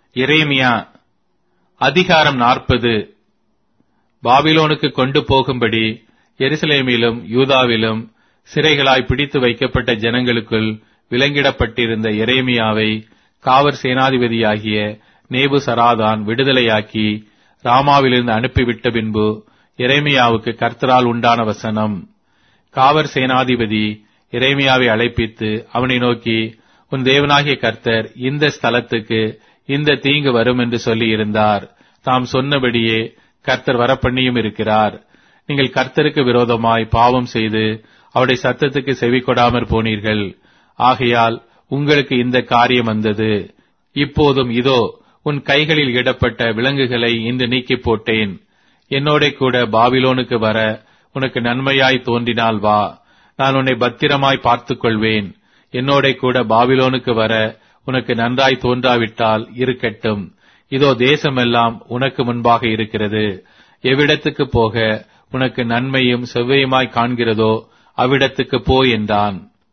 எரேமியா அதிகாரம் நாற்பது பாபிலோனுக்கு கொண்டு போகும்படி எருசலேமிலும் யூதாவிலும் சிறைகளாய் பிடித்து வைக்கப்பட்ட ஜனங்களுக்குள் விலங்கிடப்பட்டிருந்த எரேமியாவை காவற் சேனாதிபதியாகிய நேபு சராதான் விடுதலையாக்கி ராமாவிலிருந்து அனுப்பிவிட்ட பின்பு எரேமியாவுக்கு கர்த்தரால் உண்டான வசனம் காவற் சேனாதிபதி எரேமியாவை அழைப்பித்து அவனை நோக்கி உன் தேவனாகிய கர்த்தர் இந்த ஸ்தலத்துக்கு இந்த தீங்கு வரும் என்று சொல்லி இருந்தார் தாம் சொன்னபடியே கர்த்தர் வரப்பண்ணியும் இருக்கிறார் நீங்கள் கர்த்தருக்கு விரோதமாய் பாவம் செய்து அவருடைய சத்தத்துக்கு செவி கொடாமற் போனீர்கள் ஆகையால் உங்களுக்கு இந்த காரியம் வந்தது இப்போதும் இதோ உன் கைகளில் இடப்பட்ட விலங்குகளை இன்று நீக்கி போட்டேன் என்னோட கூட பாபிலோனுக்கு வர உனக்கு நன்மையாய் தோன்றினால் வா நான் உன்னை பத்திரமாய் பார்த்துக் கொள்வேன் என்னோட கூட பாபிலோனுக்கு வர உனக்கு நன்றாய் தோன்றாவிட்டால் இருக்கட்டும் இதோ தேசமெல்லாம் உனக்கு முன்பாக இருக்கிறது எவ்விடத்துக்கு போக உனக்கு நன்மையும் செவ்வையுமாய் காண்கிறதோ அவ்விடத்துக்கு போ என்றான்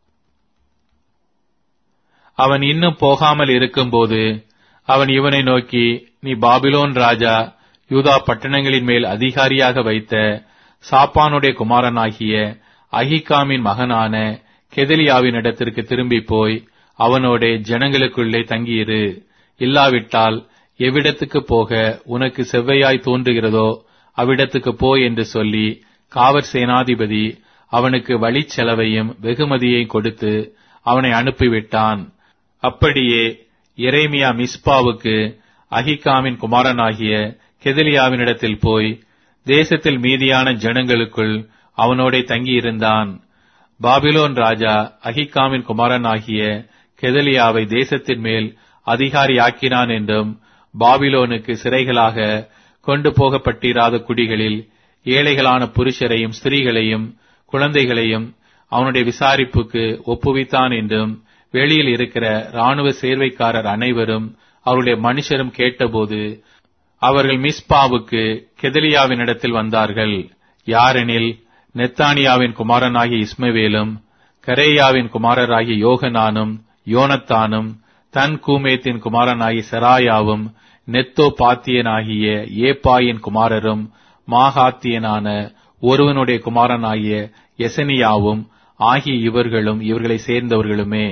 அவன் இன்னும் போகாமல் இருக்கும்போது அவன் இவனை நோக்கி நீ பாபிலோன் ராஜா யூதா பட்டணங்களின் மேல் அதிகாரியாக வைத்த சாப்பானுடைய குமாரனாகிய அகிகாமின் மகனான கெதலியாவின் இடத்திற்கு திரும்பி போய் அவனோட ஜனங்களுக்குள்ளே தங்கியிரு இல்லாவிட்டால் எவ்விடத்துக்கு போக உனக்கு செவ்வையாய் தோன்றுகிறதோ அவ்விடத்துக்கு போ என்று சொல்லி காவற் சேனாதிபதி அவனுக்கு வழிச்செலவையும் வெகுமதியையும் கொடுத்து அவனை அனுப்பிவிட்டான் அப்படியே எரேமியா மிஸ்பாவுக்கு அகிகாமின் குமாரனாகிய கெதலியாவினிடத்தில் போய் தேசத்தில் மீதியான ஜனங்களுக்குள் அவனோட தங்கியிருந்தான் பாபிலோன் ராஜா அகிகாமின் குமாரனாகிய கெதலியாவை தேசத்தின் மேல் அதிகாரியாக்கினான் என்றும் பாபிலோனுக்கு சிறைகளாக கொண்டு போகப்பட்டிராத குடிகளில் ஏழைகளான புருஷரையும் ஸ்திரீகளையும் குழந்தைகளையும் அவனுடைய விசாரிப்புக்கு ஒப்புவித்தான் என்றும் வெளியில் இருக்கிற ராணுவ சேர்வைக்காரர் அனைவரும் அவருடைய மனுஷரும் கேட்டபோது அவர்கள் மிஸ்பாவுக்கு கெதலியாவினிடத்தில் வந்தார்கள் யாரெனில் நெத்தானியாவின் குமாரனாகிய இஸ்மவேலும் கரேயாவின் குமாரராகிய யோகனானும் யோனத்தானும் தன் கூமேத்தின் குமாரனாகிய செராயாவும் நெத்தோ பாத்தியனாகிய ஏப்பாயின் குமாரரும் மாகாத்தியனான ஒருவனுடைய குமாரனாகிய எசனியாவும் ஆகிய இவர்களும் இவர்களை சேர்ந்தவர்களுமே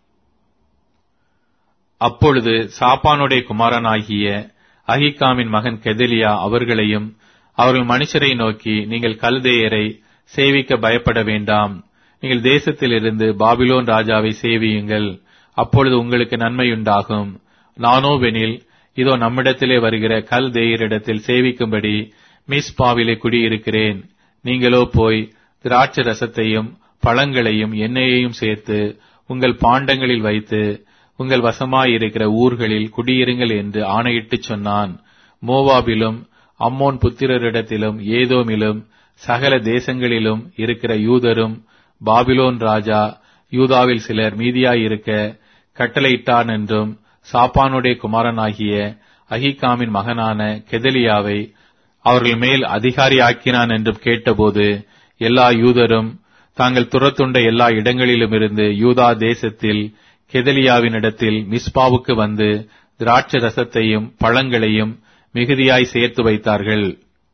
அப்பொழுது சாப்பானுடைய குமாரனாகிய அகிகாமின் மகன் கெதலியா அவர்களையும் அவர்கள் மனுஷரை நோக்கி நீங்கள் கல்தேயரை சேவிக்க பயப்பட வேண்டாம் நீங்கள் தேசத்திலிருந்து பாபிலோன் ராஜாவை சேவியுங்கள் அப்பொழுது உங்களுக்கு நன்மையுண்டாகும் நானோவெனில் இதோ நம்மிடத்திலே வருகிற கல் தேயரிடத்தில் சேவிக்கும்படி மிஸ்பாவிலே குடியிருக்கிறேன் நீங்களோ போய் திராட்சை ரசத்தையும் பழங்களையும் எண்ணெயையும் சேர்த்து உங்கள் பாண்டங்களில் வைத்து உங்கள் வசமாயிருக்கிற ஊர்களில் குடியிருங்கள் என்று ஆணையிட்டுச் சொன்னான் மோவாபிலும் அம்மோன் புத்திரரிடத்திலும் ஏதோமிலும் சகல தேசங்களிலும் இருக்கிற யூதரும் பாபிலோன் ராஜா யூதாவில் சிலர் மீதியாயிருக்க கட்டளையிட்டான் என்றும் சாப்பானுடைய குமாரனாகிய அகிகாமின் மகனான கெதலியாவை அவர்கள் மேல் அதிகாரியாக்கினான் என்றும் கேட்டபோது எல்லா யூதரும் தாங்கள் துரத்துண்ட எல்லா இடங்களிலுமிருந்து யூதா தேசத்தில் கெதலியாவினிடத்தில் மிஸ்பாவுக்கு வந்து திராட்சை ரசத்தையும் பழங்களையும் மிகுதியாய் சேர்த்து வைத்தார்கள்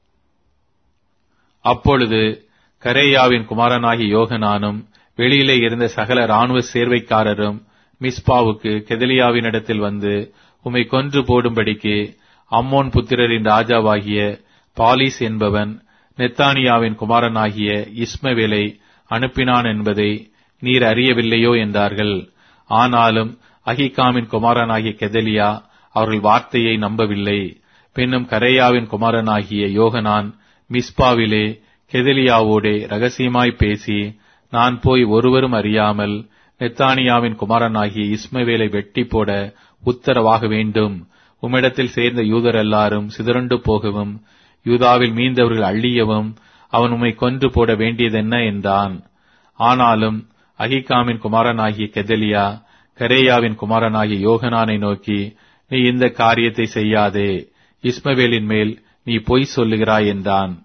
அப்பொழுது கரேயாவின் குமாரனாகிய யோகனானும் வெளியிலே இருந்த சகல ராணுவ சேர்வைக்காரரும் மிஸ்பாவுக்கு கெதலியாவினிடத்தில் வந்து உம்மை கொன்று போடும்படிக்கு அம்மோன் புத்திரரின் ராஜாவாகிய பாலிஸ் என்பவன் நெத்தானியாவின் குமாரனாகிய இஸ்மவேலை அனுப்பினான் என்பதை நீர் அறியவில்லையோ என்றார்கள் ஆனாலும் அகிகாமின் குமாரனாகிய கெதலியா அவர்கள் வார்த்தையை நம்பவில்லை பின்னும் கரேயாவின் குமாரனாகிய யோகனான் மிஸ்பாவிலே கெதலியாவோடே ரகசியமாய் பேசி நான் போய் ஒருவரும் அறியாமல் நெத்தானியாவின் குமாரனாகிய இஸ்மவேலை வெட்டி போட உத்தரவாக வேண்டும் உம்மிடத்தில் சேர்ந்த யூதர் எல்லாரும் சிதறண்டு போகவும் யூதாவில் மீந்தவர்கள் அழியவும் அவன் உம்மை கொன்று போட வேண்டியதென்ன என்றான் ஆனாலும் அகிகாமின் குமாரனாகிய கெதலியா கரேயாவின் குமாரனாகிய யோகனானை நோக்கி நீ இந்த காரியத்தை செய்யாதே இஸ்மவேலின் மேல் நீ பொய் சொல்லுகிறாய் என்றான்